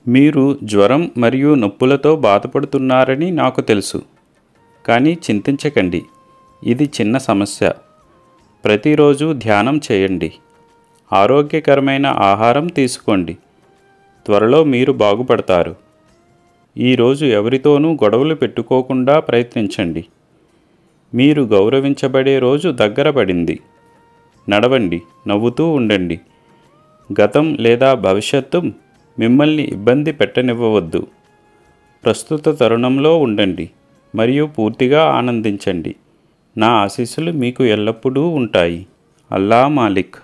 మీరు జ్వరం మరియు నొప్పులతో బాధపడుతున్నారని నాకు తెలుసు కానీ చింతించకండి ఇది చిన్న సమస్య ప్రతిరోజు ధ్యానం చేయండి ఆరోగ్యకరమైన ఆహారం తీసుకోండి త్వరలో మీరు బాగుపడతారు ఈరోజు ఎవరితోనూ గొడవలు పెట్టుకోకుండా ప్రయత్నించండి మీరు గౌరవించబడే రోజు దగ్గర పడింది నడవండి నవ్వుతూ ఉండండి గతం లేదా భవిష్యత్తు మిమ్మల్ని ఇబ్బంది పెట్టనివ్వవద్దు ప్రస్తుత తరుణంలో ఉండండి మరియు పూర్తిగా ఆనందించండి నా ఆశీస్సులు మీకు ఎల్లప్పుడూ ఉంటాయి అల్లా మాలిక్